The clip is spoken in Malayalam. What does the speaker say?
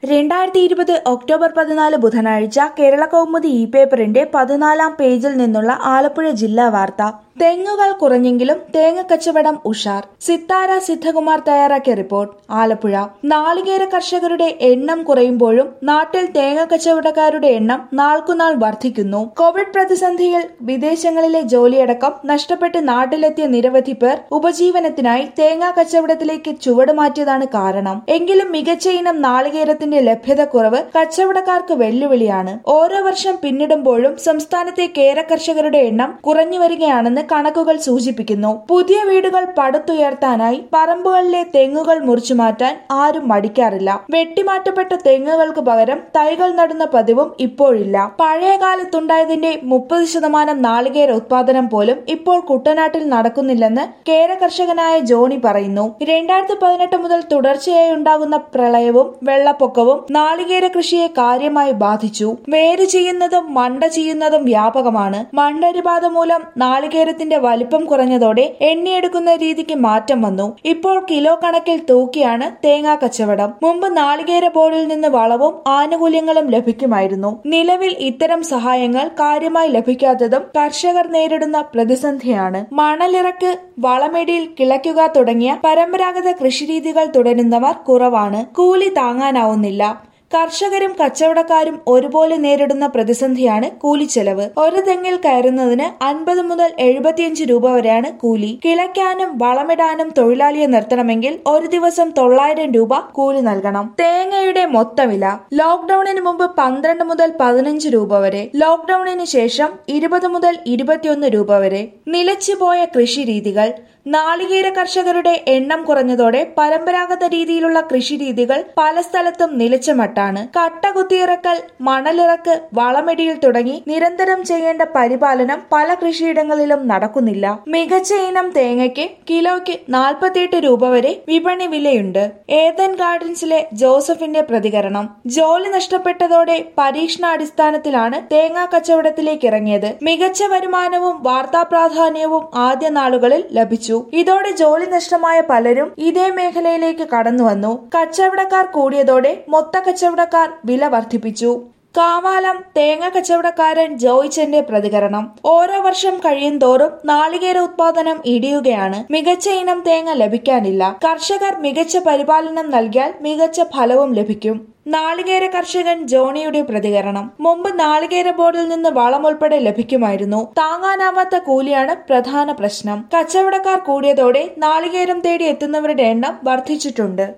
രണ്ടായിരത്തി ഇരുപത് ഒക്ടോബർ പതിനാല് ബുധനാഴ്ച കേരള കൗമുദി ഇ പേപ്പറിന്റെ പതിനാലാം പേജിൽ നിന്നുള്ള ആലപ്പുഴ ജില്ലാ വാർത്ത തെങ്ങുകൾ കുറഞ്ഞെങ്കിലും തേങ്ങ കച്ചവടം ഉഷാർ സിത്താര സിദ്ധകുമാർ തയ്യാറാക്കിയ റിപ്പോർട്ട് ആലപ്പുഴ നാളികേര കർഷകരുടെ എണ്ണം കുറയുമ്പോഴും നാട്ടിൽ തേങ്ങ കച്ചവടക്കാരുടെ എണ്ണം നാൾക്കുനാൾ വർദ്ധിക്കുന്നു കോവിഡ് പ്രതിസന്ധിയിൽ വിദേശങ്ങളിലെ ജോലിയടക്കം നഷ്ടപ്പെട്ട് നാട്ടിലെത്തിയ നിരവധി പേർ ഉപജീവനത്തിനായി തേങ്ങാ കച്ചവടത്തിലേക്ക് ചുവടുമാറ്റിയതാണ് കാരണം എങ്കിലും മികച്ച ഇനം നാളികേരത്തിന്റെ ലഭ്യത കുറവ് കച്ചവടക്കാർക്ക് വെല്ലുവിളിയാണ് ഓരോ വർഷം പിന്നിടുമ്പോഴും സംസ്ഥാനത്തെ കേര കർഷകരുടെ എണ്ണം കുറഞ്ഞു വരികയാണെന്ന് കണക്കുകൾ സൂചിപ്പിക്കുന്നു പുതിയ വീടുകൾ പടുത്തുയർത്താനായി പറമ്പുകളിലെ തെങ്ങുകൾ മുറിച്ചു മാറ്റാൻ ആരും മടിക്കാറില്ല വെട്ടിമാറ്റപ്പെട്ട തെങ്ങുകൾക്ക് പകരം തൈകൾ നടുന്ന പതിവും ഇപ്പോഴില്ല പഴയ കാലത്തുണ്ടായതിന്റെ മുപ്പത് ശതമാനം നാളികേര ഉത്പാദനം പോലും ഇപ്പോൾ കുട്ടനാട്ടിൽ നടക്കുന്നില്ലെന്ന് കേര കർഷകനായ ജോണി പറയുന്നു രണ്ടായിരത്തി പതിനെട്ട് മുതൽ തുടർച്ചയായി ഉണ്ടാകുന്ന പ്രളയവും വെള്ളപ്പൊക്കവും നാളികേര കൃഷിയെ കാര്യമായി ബാധിച്ചു വേര് ചെയ്യുന്നതും മണ്ട ചെയ്യുന്നതും വ്യാപകമാണ് മണ്ടരിബാധ മൂലം നാളികേരത്തിന്റെ വലിപ്പം കുറഞ്ഞതോടെ എണ്ണിയെടുക്കുന്ന രീതിക്ക് മാറ്റം വന്നു ഇപ്പോൾ കിലോ കണക്കിൽ തൂക്കിയാണ് തേങ്ങാ കച്ചവടം മുമ്പ് നാളികേര ബോർഡിൽ നിന്ന് വളവും ആനുകൂല്യങ്ങളും ലഭിക്കുമായിരുന്നു നിലവിൽ ഇത്തരം സഹായങ്ങൾ കാര്യമായി ലഭിക്കാത്തതും കർഷകർ നേരിടുന്ന പ്രതിസന്ധിയാണ് മണലിറക്ക് വളമെടിയിൽ കിളയ്ക്കുക തുടങ്ങിയ പരമ്പരാഗത കൃഷിരീതികൾ തുടരുന്നവർ കുറവാണ് കൂലി താങ്ങാനാവുന്നില്ല കർഷകരും കച്ചവടക്കാരും ഒരുപോലെ നേരിടുന്ന പ്രതിസന്ധിയാണ് കൂലിച്ചെലവ് ഒരു തെങ്ങിൽ കയറുന്നതിന് അൻപത് മുതൽ എഴുപത്തിയഞ്ച് രൂപ വരെയാണ് കൂലി കിളയ്ക്കാനും വളമിടാനും തൊഴിലാളിയെ നിർത്തണമെങ്കിൽ ഒരു ദിവസം തൊള്ളായിരം രൂപ കൂലി നൽകണം തേങ്ങയുടെ മൊത്തവില ലോക്ഡൌണിന് മുമ്പ് പന്ത്രണ്ട് മുതൽ പതിനഞ്ച് രൂപ വരെ ലോക്ഡൌണിന് ശേഷം ഇരുപത് മുതൽ ഇരുപത്തിയൊന്ന് രൂപ വരെ നിലച്ചുപോയ കൃഷി രീതികൾ നാളികേര കർഷകരുടെ എണ്ണം കുറഞ്ഞതോടെ പരമ്പരാഗത രീതിയിലുള്ള കൃഷിരീതികൾ പല സ്ഥലത്തും നിലച്ച മട്ടാണ് കട്ട കുത്തിയിറക്കൽ മണലിറക്ക് വളമെടിയിൽ തുടങ്ങി നിരന്തരം ചെയ്യേണ്ട പരിപാലനം പല കൃഷിയിടങ്ങളിലും നടക്കുന്നില്ല മികച്ച ഇനം തേങ്ങയ്ക്ക് കിലോയ്ക്ക് നാൽപ്പത്തിയെട്ട് രൂപ വരെ വിപണി വിലയുണ്ട് ഏതൻ ഗാർഡൻസിലെ ജോസഫിന്റെ പ്രതികരണം ജോലി നഷ്ടപ്പെട്ടതോടെ പരീക്ഷണാടിസ്ഥാനത്തിലാണ് തേങ്ങാ കച്ചവടത്തിലേക്ക് ഇറങ്ങിയത് മികച്ച വരുമാനവും വാർത്താ പ്രാധാന്യവും ആദ്യ നാളുകളിൽ ലഭിച്ചു ഇതോടെ ജോലി നഷ്ടമായ പലരും ഇതേ മേഖലയിലേക്ക് കടന്നു വന്നു കച്ചവടക്കാർ കൂടിയതോടെ മൊത്ത കച്ചവടക്കാർ വില വർദ്ധിപ്പിച്ചു കാവാലം തേങ്ങ കച്ചവടക്കാരൻ ജോയിച്ചന്റെ പ്രതികരണം ഓരോ വർഷം കഴിയും തോറും നാളികേര ഉത്പാദനം ഇടിയുകയാണ് മികച്ച ഇനം തേങ്ങ ലഭിക്കാനില്ല കർഷകർ മികച്ച പരിപാലനം നൽകിയാൽ മികച്ച ഫലവും ലഭിക്കും നാളികേര കർഷകൻ ജോണിയുടെ പ്രതികരണം മുമ്പ് നാളികേര ബോർഡിൽ നിന്ന് വളം ഉൾപ്പെടെ ലഭിക്കുമായിരുന്നു താങ്ങാനാവാത്ത കൂലിയാണ് പ്രധാന പ്രശ്നം കച്ചവടക്കാർ കൂടിയതോടെ നാളികേരം തേടി എത്തുന്നവരുടെ എണ്ണം വർദ്ധിച്ചിട്ടുണ്ട്